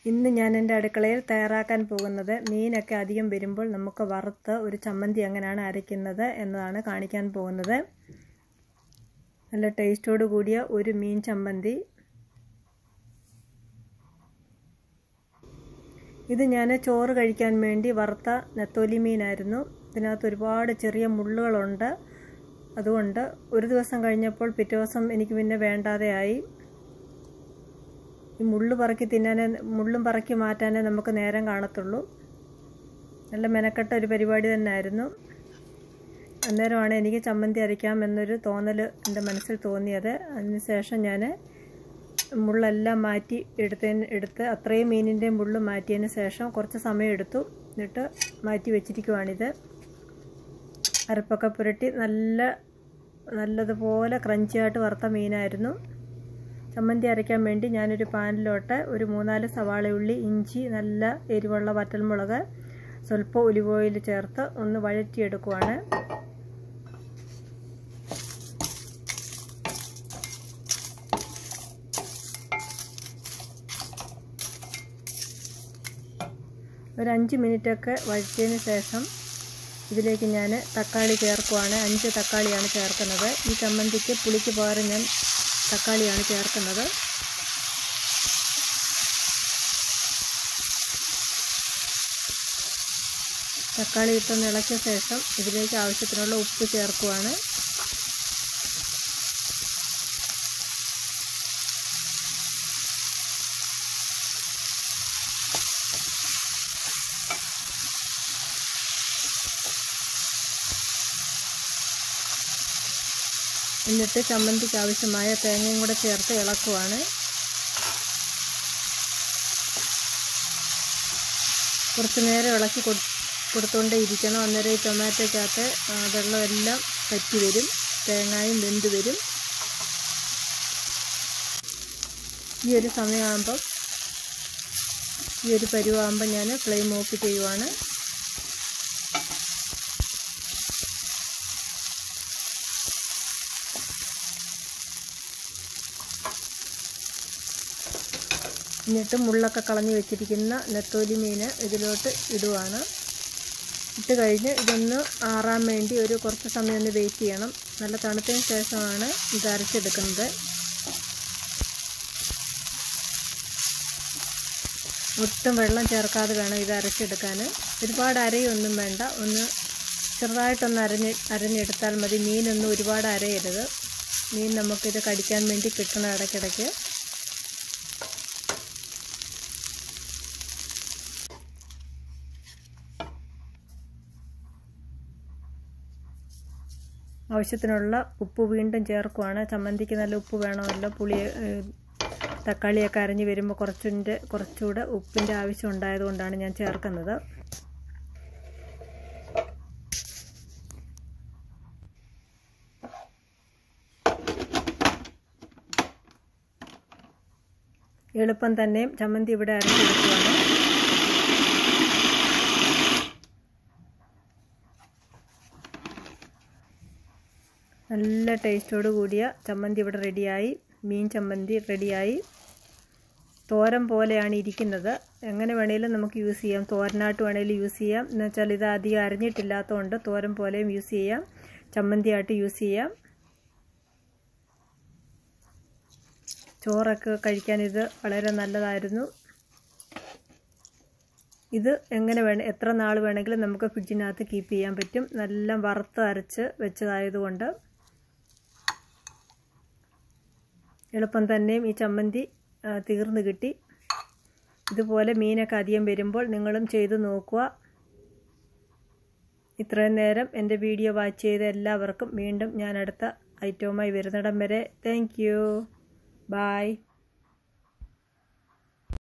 ഇന്ന് ഞാൻ എൻ്റെ അടുക്കളയിൽ തയ്യാറാക്കാൻ പോകുന്നത് മീനൊക്കെ അധികം വരുമ്പോൾ നമുക്ക് വറുത്ത് ഒരു ചമ്മന്തി എങ്ങനെയാണ് അരയ്ക്കുന്നത് എന്നതാണ് കാണിക്കാൻ പോകുന്നത് നല്ല ടേസ്റ്റോട് കൂടിയ ഒരു മീൻ ചമ്മന്തി ഇത് ഞാൻ ചോറ് കഴിക്കാൻ വേണ്ടി വറുത്ത നെത്തോലി മീനായിരുന്നു ഇതിനകത്ത് ഒരുപാട് ചെറിയ മുള്ളുകളുണ്ട് അതുകൊണ്ട് ഒരു ദിവസം കഴിഞ്ഞപ്പോൾ പിറ്റേ ദിവസം എനിക്ക് പിന്നെ വേണ്ടാതെയായി ഈ മുള്ളു പറക്കി തിന്നാനേ മുള്ളും പറക്കി മാറ്റാനേ നമുക്ക് നേരം കാണത്തുള്ളൂ നല്ല മെനക്കെട്ട ഒരു പരിപാടി തന്നെയായിരുന്നു അന്നേരമാണ് എനിക്ക് ചമ്മന്തി അരയ്ക്കാം എന്നൊരു തോന്നൽ എൻ്റെ മനസ്സിൽ തോന്നിയത് അതിനുശേഷം ഞാൻ മുള്ളെല്ലാം മാറ്റി എടുത്തതിന് എടുത്ത് അത്രയും മീനിൻ്റെ മുള്ള് മാറ്റിയതിന് ശേഷം കുറച്ച് സമയം എടുത്തു എന്നിട്ട് മാറ്റി വെച്ചിരിക്കുവാണിത് അരപ്പൊക്കെ പുരട്ടി നല്ല നല്ലതുപോലെ ക്രഞ്ചിയായിട്ട് വറുത്ത മീനായിരുന്നു ചമ്മന്തി അരയ്ക്കാൻ വേണ്ടി ഞാനൊരു പാനിലോട്ട് ഒരു മൂന്നാല് സവാള ഉള്ളി ഇഞ്ചി നല്ല എരിവുള്ള വറ്റൽമുളക് സ്വല്പം ഒലിവ് ഓയിൽ ചേർത്ത് ഒന്ന് വഴറ്റിയെടുക്കുവാണ് ഒരു അഞ്ച് മിനിറ്റൊക്കെ വഴറ്റിയതിന് ശേഷം ഇതിലേക്ക് ഞാൻ തക്കാളി ചേർക്കുവാണ് അഞ്ച് തക്കാളിയാണ് ചേർക്കുന്നത് ഈ ചമ്മന്തിക്ക് പുളിക്ക് പകരം ഞാൻ തക്കാളിയാണ് ചേർക്കുന്നത് തക്കാളി ഇട്ടൊന്ന് ഇളക്കിയ ശേഷം ഇതിലേക്ക് ആവശ്യത്തിനുള്ള ഉപ്പ് ചേർക്കുവാണ് എന്നിട്ട് ചമ്മന്തിക്ക് ആവശ്യമായ തേങ്ങയും കൂടെ ചേർത്ത് ഇളക്കുവാണ് കുറച്ച് നേരം ഇളക്കി കൊടുത്തുകൊണ്ടേ ഇരിക്കണം അന്നേരം ഈ ടൊമാറ്റോക്കകത്ത് വെള്ളമെല്ലാം പറ്റി വരും തേങ്ങയും വെന്ത് വരും ഈ ഒരു സമയമാകുമ്പം ഈ ഒരു പരുവാകുമ്പോൾ ഞാൻ ഫ്ലെയിം ഓഫ് ചെയ്യുവാണ് എന്നിട്ട് മുള്ളൊക്കെ കളഞ്ഞ് വെച്ചിരിക്കുന്ന നെത്തോലി മീൻ ഇതിലോട്ട് ഇടുവാണ് ഇട്ട് കഴിഞ്ഞ് ഇതൊന്ന് ആറാൻ വേണ്ടി ഒരു കുറച്ച് സമയം ഒന്ന് വെയിറ്റ് ചെയ്യണം നല്ല തണുത്തതിന് ശേഷമാണ് ഇത് അരച്ചെടുക്കുന്നത് ഒട്ടും വെള്ളം ചേർക്കാതെ വേണം ഇത് അരച്ചെടുക്കാൻ ഒരുപാട് അരയൊന്നും വേണ്ട ഒന്ന് ചെറുതായിട്ടൊന്ന് അരഞ്ഞ് അരഞ്ഞെടുത്താൽ മതി മീനൊന്നും ഒരുപാട് അരയരുത് മീൻ നമുക്കിത് കടിക്കാൻ വേണ്ടി കിട്ടണം ഇടയ്ക്കിടയ്ക്ക് ആവശ്യത്തിനുള്ള ഉപ്പ് വീണ്ടും ചേർക്കുവാണ് ചമ്മന്തിക്ക് നല്ല ഉപ്പ് വേണമല്ലോ പുളി തക്കാളിയൊക്കെ അരഞ്ഞ് വരുമ്പോൾ കുറച്ചിൻ്റെ കുറച്ചുകൂടെ ഉപ്പിൻ്റെ ആവശ്യം ഉണ്ടായതുകൊണ്ടാണ് ഞാൻ ചേർക്കുന്നത് എളുപ്പം തന്നെ ചമ്മന്തി ഇവിടെ അരച്ചെടുക്കുവാണ് നല്ല ടേസ്റ്റോട് കൂടിയ ചമ്മന്തി ഇവിടെ റെഡിയായി മീൻ ചമ്മന്തി റെഡിയായി തോരൻ പോലെയാണ് ഇരിക്കുന്നത് എങ്ങനെ വേണേലും നമുക്ക് യൂസ് ചെയ്യാം തോരനായിട്ട് വേണേലും യൂസ് ചെയ്യാം എന്ന് വെച്ചാൽ ഇത് അധികം അരിഞ്ഞിട്ടില്ലാത്തതുകൊണ്ട് തോരൻ പോലെയും യൂസ് ചെയ്യാം ചമ്മന്തിയായിട്ട് യൂസ് ചെയ്യാം ചോറൊക്കെ കഴിക്കാൻ ഇത് വളരെ നല്ലതായിരുന്നു ഇത് എങ്ങനെ വേണം എത്ര നാൾ വേണമെങ്കിലും നമുക്ക് ഫ്രിഡ്ജിനകത്ത് കീപ്പ് ചെയ്യാൻ പറ്റും നല്ല വറുത്ത് അരച്ച് വെച്ചതായതുകൊണ്ട് എളുപ്പം തന്നെയും ഈ ചമ്മന്തി തീർന്നു കിട്ടി ഇതുപോലെ മീനൊക്കെ അധികം വരുമ്പോൾ നിങ്ങളും ചെയ്തു നോക്കുക ഇത്രയും നേരം എൻ്റെ വീഡിയോ വാച്ച് ചെയ്ത എല്ലാവർക്കും വീണ്ടും ഞാൻ അടുത്ത ഐറ്റവുമായി വരുന്നിടം വരെ താങ്ക് യു ബായ്